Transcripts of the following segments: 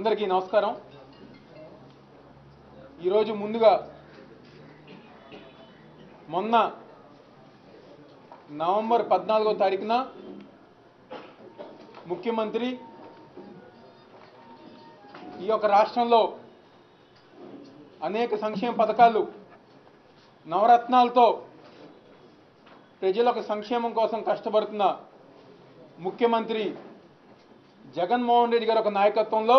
అందరికీ నమస్కారం ఈరోజు ముందుగా మొన్న నవంబర్ పద్నాలుగో తారీఖున ముఖ్యమంత్రి ఈ యొక్క రాష్ట్రంలో అనేక సంక్షేమ పథకాలు నవరత్నాలతో ప్రజలకు సంక్షేమం కోసం కష్టపడుతున్న ముఖ్యమంత్రి జగన్మోహన్ రెడ్డి గారి ఒక నాయకత్వంలో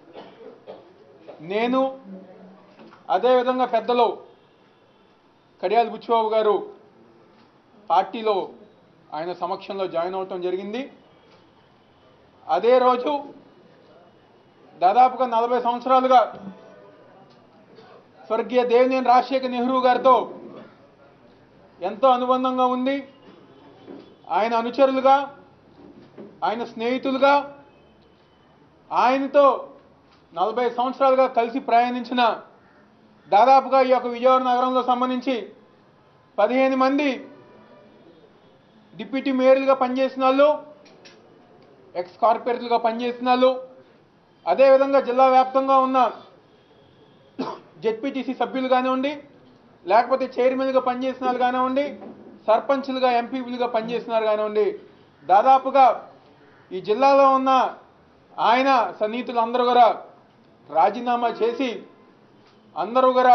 నేను అదేవిధంగా పెద్దలు కడియాల బుచ్చిబాబు గారు పార్టీలో ఆయన సమక్షంలో జాయిన్ అవటం జరిగింది అదే రోజు దాదాపుగా నలభై సంవత్సరాలుగా స్వర్గీయ దేవినేని రాజశేఖర్ నెహ్రూ గారితో ఎంతో అనుబంధంగా ఉంది ఆయన అనుచరులుగా ఆయన స్నేహితులుగా ఆయనతో నలభై సంవత్సరాలుగా కలిసి ప్రయాణించిన దాదాపుగా ఈ యొక్క విజయవాడ నగరంలో సంబంధించి పదిహేను మంది డిప్యూటీ మేయర్లుగా పనిచేసిన వాళ్ళు ఎక్స్ కార్పొరేటర్లుగా పనిచేసిన వాళ్ళు అదేవిధంగా జిల్లా వ్యాప్తంగా ఉన్న జెడ్పీటీసీ సభ్యులు కానివ్వండి లేకపోతే చైర్మన్గా పనిచేసిన వాళ్ళు కానివ్వండి సర్పంచ్లుగా ఎంపీలుగా పనిచేసిన వాళ్ళు కానివ్వండి దాదాపుగా ఈ జిల్లాలో ఉన్న ఆయన సన్నిహితులు అందరూ కూడా రాజీనామా చేసి అందరూ కూడా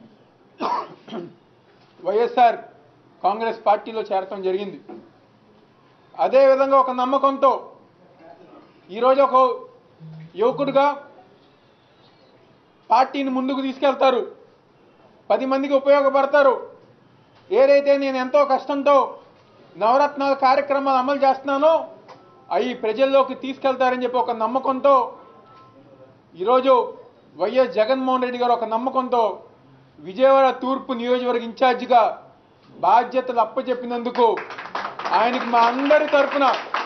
వైఎస్ఆర్ కాంగ్రెస్ పార్టీలో చేరటం జరిగింది అదేవిధంగా ఒక నమ్మకంతో ఈరోజు ఒక యువకుడిగా పార్టీని ముందుకు తీసుకెళ్తారు పది మందికి ఉపయోగపడతారు ఏదైతే నేను ఎంతో కష్టంతో నవరత్నాల కార్యక్రమాలు అమలు చేస్తున్నానో అవి ప్రజల్లోకి తీసుకెళ్తారని చెప్పి ఒక నమ్మకంతో ఈరోజు వైఎస్ జగన్మోహన్ రెడ్డి గారు ఒక నమ్మకంతో విజయవాడ తూర్పు నియోజకవర్గ ఇన్ఛార్జిగా బాధ్యతలు అప్పచెప్పినందుకు ఆయనకి మా అందరి తరఫున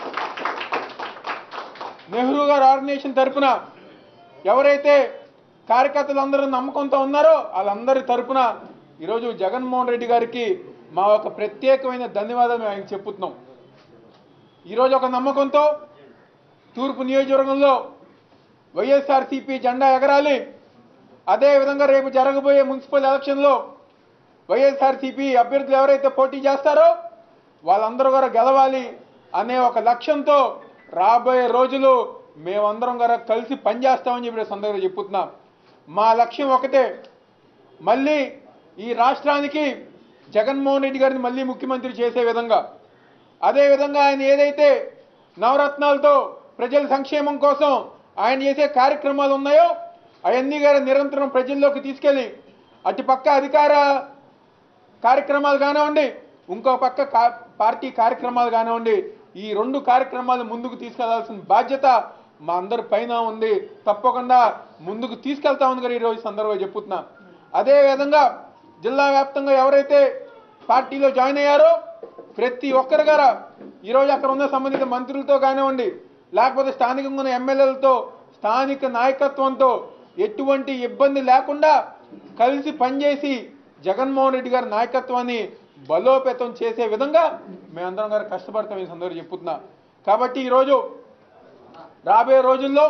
నెహ్రూ గారు ఆర్గనైజేషన్ తరఫున ఎవరైతే కార్యకర్తలందరూ నమ్మకంతో ఉన్నారో వాళ్ళందరి తరఫున ఈరోజు జగన్మోహన్ రెడ్డి గారికి మా ఒక ప్రత్యేకమైన ధన్యవాదాలు మేము ఆయనకు చెప్పుతున్నాం ఈరోజు ఒక నమ్మకంతో తూర్పు నియోజకవర్గంలో వైఎస్ఆర్సీపీ జెండా ఎగరాలి అదేవిధంగా రేపు జరగబోయే మున్సిపల్ ఎలక్షన్లో వైఎస్ఆర్సీపీ అభ్యర్థులు ఎవరైతే పోటీ చేస్తారో వాళ్ళందరూ కూడా గెలవాలి అనే ఒక లక్ష్యంతో రాబోయే రోజులు మేమందరం కూడా కలిసి పనిచేస్తామని చెప్పి ఈ సందర్భంగా చెప్పుతున్నాం మా లక్ష్యం ఒకటే మళ్ళీ ఈ రాష్ట్రానికి జగన్మోహన్ రెడ్డి గారిని మళ్ళీ ముఖ్యమంత్రి చేసే విధంగా అదేవిధంగా ఆయన ఏదైతే నవరత్నాలతో ప్రజల సంక్షేమం కోసం ఆయన చేసే కార్యక్రమాలు ఉన్నాయో అవన్నీ గారు నిరంతరం ప్రజల్లోకి తీసుకెళ్ళి అటు పక్క అధికార కార్యక్రమాలు కానివ్వండి ఇంకో పక్క కా- పార్టీ కార్యక్రమాలు కానివ్వండి ఈ రెండు కార్యక్రమాలు ముందుకు తీసుకెళ్లాల్సిన బాధ్యత మా అందరి పైన ఉంది తప్పకుండా ముందుకు తీసుకెళ్తామని కూడా ఈరోజు ఈ సందర్భంగా చెప్పుతున్నా అదే విధంగా జిల్లా వ్యాప్తంగా ఎవరైతే పార్టీలో జాయిన్ అయ్యారో ప్రతి ఒక్కరు గారా ఈరోజు అక్కడ ఉన్న సంబంధిత మంత్రులతో కానివ్వండి లేకపోతే స్థానికంగా ఉన్న ఎమ్మెల్యేలతో స్థానిక నాయకత్వంతో ఎటువంటి ఇబ్బంది లేకుండా కలిసి పనిచేసి జగన్మోహన్ రెడ్డి గారి నాయకత్వాన్ని బలోపేతం చేసే విధంగా మేమందరం గారు కష్టపడతాం ఈ సందర్భంగా చెప్పుతున్నా కాబట్టి ఈరోజు రాబోయే రోజుల్లో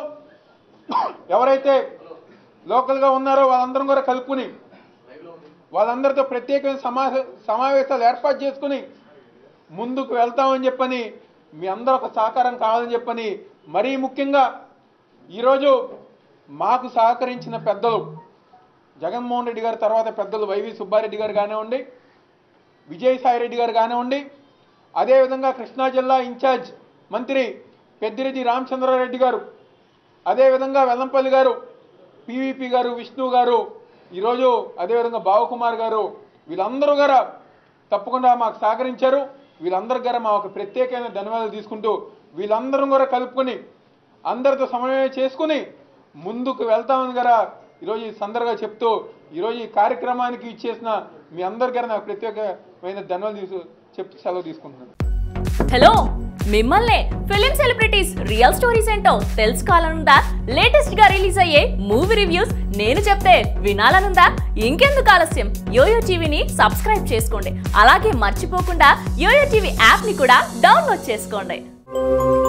ఎవరైతే లోకల్గా ఉన్నారో వాళ్ళందరం కూడా కలుపుకుని వాళ్ళందరితో ప్రత్యేకమైన సమా సమావేశాలు ఏర్పాటు చేసుకుని ముందుకు వెళ్తామని చెప్పని మీ అందరూ ఒక సహకారం కావాలని చెప్పని మరీ ముఖ్యంగా ఈరోజు మాకు సహకరించిన పెద్దలు జగన్మోహన్ రెడ్డి గారి తర్వాత పెద్దలు వైవి సుబ్బారెడ్డి గారు కానివ్వండి విజయసాయి రెడ్డి గారు కానివ్వండి అదేవిధంగా కృష్ణా జిల్లా ఇన్ఛార్జ్ మంత్రి పెద్దిరెడ్డి రామచంద్రారెడ్డి గారు అదేవిధంగా వెల్లంపల్లి గారు పివిపి గారు విష్ణు గారు ఈరోజు అదేవిధంగా బావకుమార్ గారు వీళ్ళందరూ గారా తప్పకుండా మాకు సహకరించారు వీళ్ళందరూ గారా మా ఒక ప్రత్యేకమైన ధన్యవాదాలు తీసుకుంటూ వీళ్ళందరం కూడా కలుపుకొని అందరితో సమన్వయం చేసుకుని ముందుకు వెళ్తామని గారా ఈరోజు ఈ సందర్భంగా చెప్తూ ఈరోజు ఈ కార్యక్రమానికి ఇచ్చేసిన మీ అందరి గారు నాకు ప్రత్యేకమైన ధన్యవాదాలు తీసు చెప్తూ సెలవు తీసుకుంటున్నాను హలో మిమ్మల్నే ఫిలిం సెలబ్రిటీస్ రియల్ స్టోరీస్ ఏంటో తెలుసుకోవాలనుందా లేటెస్ట్ గా రిలీజ్ అయ్యే మూవీ రివ్యూస్ నేను చెప్తే వినాలనుందా ఇంకెందుకు ఆలస్యం యోయో టీవీని సబ్స్క్రైబ్ చేసుకోండి అలాగే మర్చిపోకుండా యోయో టీవీ యాప్ ని కూడా డౌన్లోడ్ చేసుకోండి